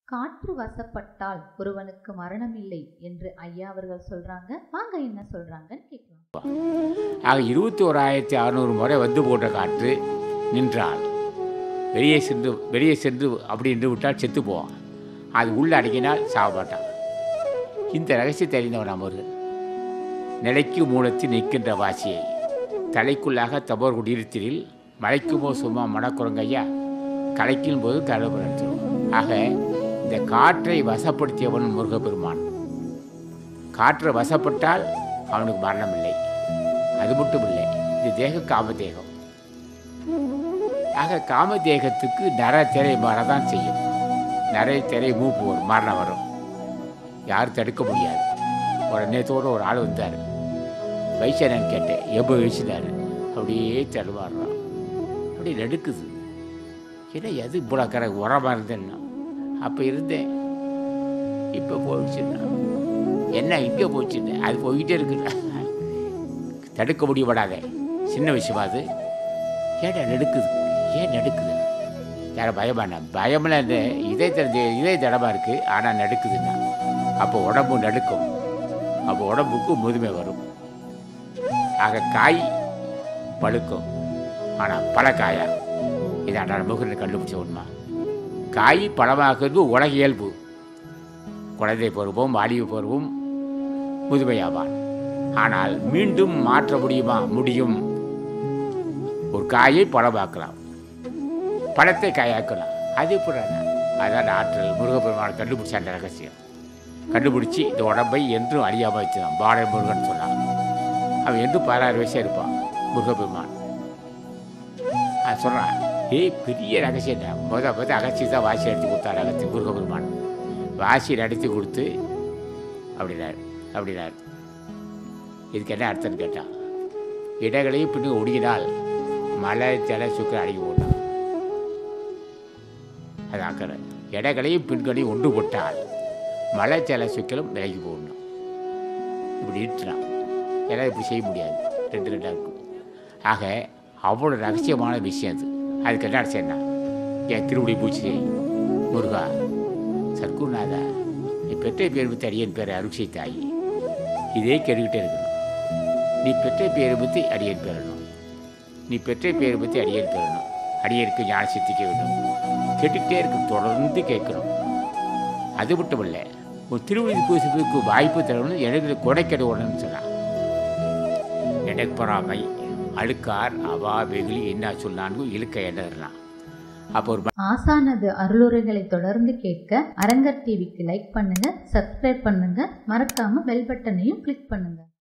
காற்று வசப்பட்டால் ஒருவனுக்கு மரணம் இல்லை என்று ஐயா அவர்கள் சொல்றாங்க வாங்க என்ன சொல்றாங்கன்னு கேட்கலாம் ஆக இருபத்தி ஓராயிரத்தி அறநூறு முறை வந்து போட்ட காற்று நின்றால் வெளியே சென்று வெளியே சென்று அப்படி நின்று விட்டால் செத்து போவான் அது உள்ளே அடங்கினால் சாக மாட்டான் இந்த ரகசியத்தை அறிந்தவன் அமர்கள் நிலைக்கு மூலத்தில் நிற்கின்ற வாசியை தலைக்குள்ளாக தபோர் குடியிருத்திரில் மலைக்குமோ சும்மா மணக்குரங்கையா கலைக்கும் போது தடப்படுத்தும் ஆக இந்த காற்றை வசப்படுத்தியவன் முருகப்பெருமான் காற்றை வசப்பட்டால் அவனுக்கு மரணம் இல்லை அது மட்டும் இல்லை இது தேக காமதேகம் ஆக காமதேகத்துக்கு நர திரை வரதான் செய்யும் நிறைய திரை மூப்பு வரும் மரணம் வரும் யாரும் தடுக்க முடியாது உடனே தோட ஒரு ஆள் வந்தார் வயசானு கேட்டேன் எப்போ வயசுனாரு அப்படியே தடுமாறுறான் அப்படியே நடுக்குது ஏன்னா எது இவ்வளோ கரை உரமாக இருந்தேன்னா அப்போ இருந்தேன் இப்போ போயிடுச்சுன்னா என்ன இங்கே போச்சுன்னு அது போய்கிட்டே இருக்குண்ணா தடுக்க முடியப்படாதே சின்ன விஷயமா அது ஏடா நடுக்குது ஏன் நடுக்குது யார பயமாண்ணா பயமில்ல இந்த இதய தெரிஞ்ச இதய தடமாக இருக்குது ஆனால் நடுக்குதுண்ணா அப்போ உடம்பு நடுக்கும் அப்போ உடம்புக்கு முதுமை வரும் ஆக காய் பழுக்கும் ஆனால் பழக்காயா இது அன்றாட முகர்ந்து கண்டுபிடிச்ச உண்மை காய் பழமாகிறது உலக இயல்பு குழந்தை பருவம் வாலிப பருவம் முதுமையாவான் ஆனால் மீண்டும் மாற்ற முடியுமா முடியும் ஒரு காயை பழமாக்கலாம் பழத்தை காயாக்கலாம் அது எப்படி அதான் ஆற்றல் முருகப்பெருமான் கண்டுபிடிச்ச அந்த ரகசியம் கண்டுபிடிச்சி இந்த உடம்பை என்றும் அழியாமல் வச்சுதான் பாடல் முருகன் சொன்னான் அவன் என்றும் பதினாறு வயசு இருப்பான் முருகப்பெருமான் அது சொல்கிறான் ஏய் பெரிய ரகசியம் தான் முத முத அகச்சி தான் வாசி எடுத்து கொடுத்தார் அகத்தி முருகப்பெருமான் வாசி நடத்தி கொடுத்து அப்படின்னார் அப்படின்னார் இதுக்கு என்ன அர்த்தம்னு கேட்டான் இடங்களையும் பின்னு ஒடுங்கினால் மலை ஜல சுக்கர அடங்கி போட்டான் அது அக்கறை இடங்களையும் பின்களையும் ஒன்று போட்டால் மலை ஜல சுக்கலும் விலகி போடணும் இப்படி இட்டுறான் ஏன்னா இப்படி செய்ய முடியாது ரெண்டு ரெண்டாக இருக்கும் ஆக அவ்வளோ ரகசியமான விஷயம் அது அதுக்கு என்ன அடிச்சேன்னா என் திருவடி பூச்சி முருகா சர்க்குநாதா நீ பெற்ற பேர் பற்றி அடியன் பேர் அருட்சை தாயி இதே கேட்டுக்கிட்டே இருக்கணும் நீ பெற்ற பேரை பற்றி அடியேன் பெறணும் நீ பெற்ற பேரை பற்றி அடியேன் பெறணும் அடியேற்கு ஞான சித்திக்க வேண்டும் கேட்டுக்கிட்டே இருக்கணும் தொடர்ந்து கேட்கணும் அது மட்டும் இல்லை ஒரு திருவிழி பூசிப்புக்கு வாய்ப்பு தரணும் எனக்கு கொடைக்கடை உடனே சொன்னான் எடற்பொறாமை அழுக்கார் அவா வெகுளி என்ன சொன்னான்னு இழுக்க எண்ணறான் அப்போ ஒரு ஆசானது அருளுரைகளை தொடர்ந்து கேட்க அரங்கர் டிவிக்கு லைக் பண்ணுங்க சப்ஸ்கிரைப் பண்ணுங்க மறக்காம பெல் பட்டனையும் கிளிக் பண்ணுங்க